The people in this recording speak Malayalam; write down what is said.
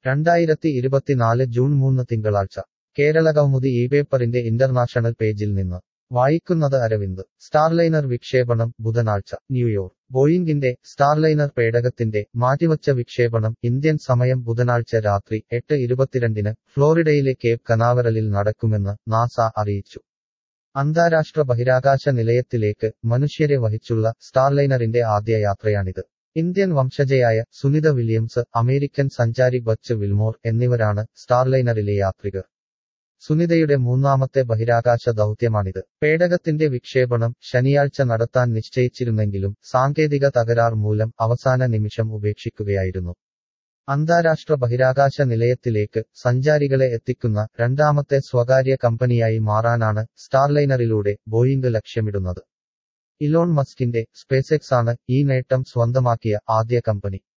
രണ്ടായിരത്തി ഇരുപത്തിനാല് ജൂൺ മൂന്ന് തിങ്കളാഴ്ച കേരള കൗമുദി ഈ പേപ്പറിന്റെ ഇന്റർനാഷണൽ പേജിൽ നിന്ന് വായിക്കുന്നത് അരവിന്ദ് സ്റ്റാർലൈനർ വിക്ഷേപണം ബുധനാഴ്ച ന്യൂയോർക്ക് ബോയിംഗിന്റെ സ്റ്റാർലൈനർ പേടകത്തിന്റെ മാറ്റിവച്ച വിക്ഷേപണം ഇന്ത്യൻ സമയം ബുധനാഴ്ച രാത്രി എട്ട് ഇരുപത്തിരണ്ടിന് ഫ്ലോറിഡയിലെ കേപ്പ് കനാവറലിൽ നടക്കുമെന്ന് നാസ അറിയിച്ചു അന്താരാഷ്ട്ര ബഹിരാകാശ നിലയത്തിലേക്ക് മനുഷ്യരെ വഹിച്ചുള്ള സ്റ്റാർലൈനറിന്റെ ആദ്യ യാത്രയാണിത് ഇന്ത്യൻ വംശജയായ സുനിത വില്യംസ് അമേരിക്കൻ സഞ്ചാരി ബച്ച് വിൽമോർ എന്നിവരാണ് സ്റ്റാർലൈനറിലെ യാത്രികർ സുനിതയുടെ മൂന്നാമത്തെ ബഹിരാകാശ ദൗത്യമാണിത് പേടകത്തിന്റെ വിക്ഷേപണം ശനിയാഴ്ച നടത്താൻ നിശ്ചയിച്ചിരുന്നെങ്കിലും സാങ്കേതിക തകരാർ മൂലം അവസാന നിമിഷം ഉപേക്ഷിക്കുകയായിരുന്നു അന്താരാഷ്ട്ര ബഹിരാകാശ നിലയത്തിലേക്ക് സഞ്ചാരികളെ എത്തിക്കുന്ന രണ്ടാമത്തെ സ്വകാര്യ കമ്പനിയായി മാറാനാണ് സ്റ്റാർലൈനറിലൂടെ ബോയിംഗ് ലക്ഷ്യമിടുന്നത് ഇലോൺ മസ്കിന്റെ സ്പേസെക്സ് ആണ് ഈ നേട്ടം സ്വന്തമാക്കിയ ആദ്യ കമ്പനി